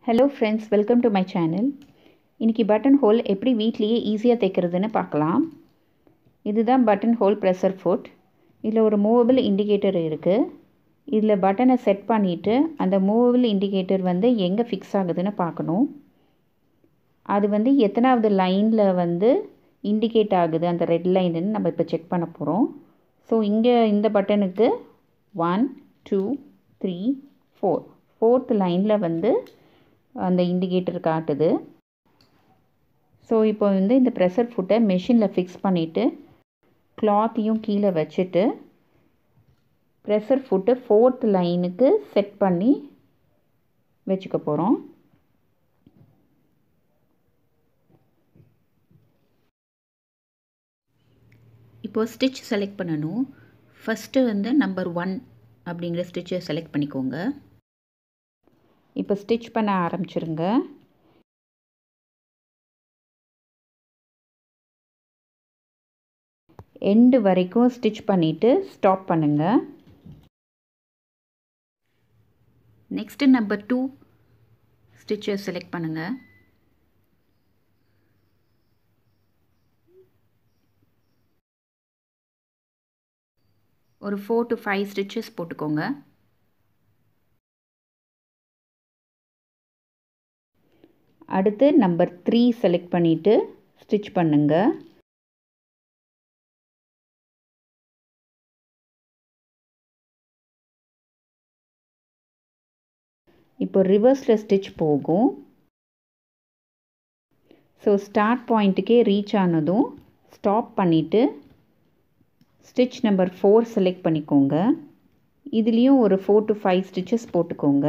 hello friends welcome to my channel இன்றைக்கி button hole எப்படி வீட்லேயே ஈஸியாக தைக்கிறதுன்னு பார்க்கலாம் இதுதான் பட்டன் ஹோல் ப்ரெஷர் ஃபுட் இதில் ஒரு மூவபிள் இண்டிகேட்டர் இருக்குது இதில் பட்டனை செட் பண்ணிவிட்டு அந்த மூவபிள் இண்டிகேட்டர் வந்து எங்கே ஃபிக்ஸ் ஆகுதுன்னு பார்க்கணும் அது வந்து எத்தனாவது லைனில் வந்து இண்டிகேட் ஆகுது அந்த ரெட் லைனுன்னு நம்ம இப்போ செக் பண்ண போகிறோம் ஸோ இங்கே இந்த பட்டனுக்கு one two three four fourth லைனில் வந்து அந்த இண்டிகேட்டர் காட்டுது ஸோ இப்போ வந்து இந்த ப்ரெஷர் ஃபுட்டை மெஷினில் ஃபிக்ஸ் பண்ணிவிட்டு கிளாத்தையும் கீழே வச்சுட்டு ப்ரெஷர் ஃபுட்டு ஃபோர்த் லைனுக்கு செட் பண்ணி வச்சுக்க போகிறோம் இப்போது ஸ்டிச் செலக்ட் பண்ணணும் ஃபஸ்ட்டு வந்து நம்பர் ஒன் அப்படிங்கிற ஸ்டிச்சை செலக்ட் பண்ணிக்கோங்க இப்போ ஸ்டிச் பண்ண ஆரம்பிச்சிருங்க எண்டு வரைக்கும் ஸ்டிச் பண்ணிவிட்டு ஸ்டாப் பண்ணுங்கள் நெக்ஸ்ட்டு நம்பர் டூ ஸ்டிச்சை செலக்ட் பண்ணுங்கள் ஒரு ஃபோர் டு ஃபைவ் ஸ்டிச்சஸ் போட்டுக்கோங்க அடுத்து நம்பர் த்ரீ செலக்ட் பண்ணிவிட்டு ஸ்டிச் பண்ணுங்கள் இப்போ ரிவர்ஸில் ஸ்டிச் போகும் ஸோ ஸ்டார்ட் பாயிண்ட்டுக்கே ரீச் ஆனதும் ஸ்டாப் பண்ணிவிட்டு ஸ்டிச் நம்பர் ஃபோர் செலக்ட் பண்ணிக்கோங்க இதுலேயும் ஒரு ஃபோர் டு ஃபைவ் ஸ்டிச்சஸ் போட்டுக்கோங்க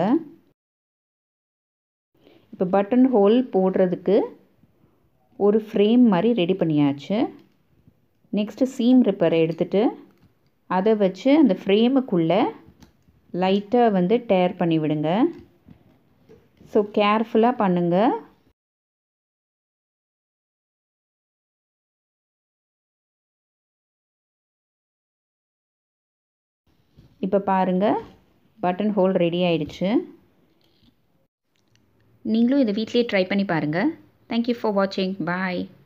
இப்போ பட்டன் ஹோல் போடுறதுக்கு ஒரு ஃப்ரேம் மாதிரி ரெடி பண்ணியாச்சு நெக்ஸ்ட்டு சீம் ரிப்பரை எடுத்துகிட்டு அதை வச்சு அந்த ஃப்ரேமுக்குள்ளே லைட்டாக வந்து டேர் பண்ணி விடுங்க ஸோ கேர்ஃபுல்லாக பண்ணுங்கள் இப்போ பாருங்கள் பட்டன் ஹோல் ரெடி ஆயிடுச்சு நீங்களும் இதை வீட்லேயே ட்ரை பண்ணி பாருங்கள் தேங்க்யூ ஃபார் வாட்சிங் பாய்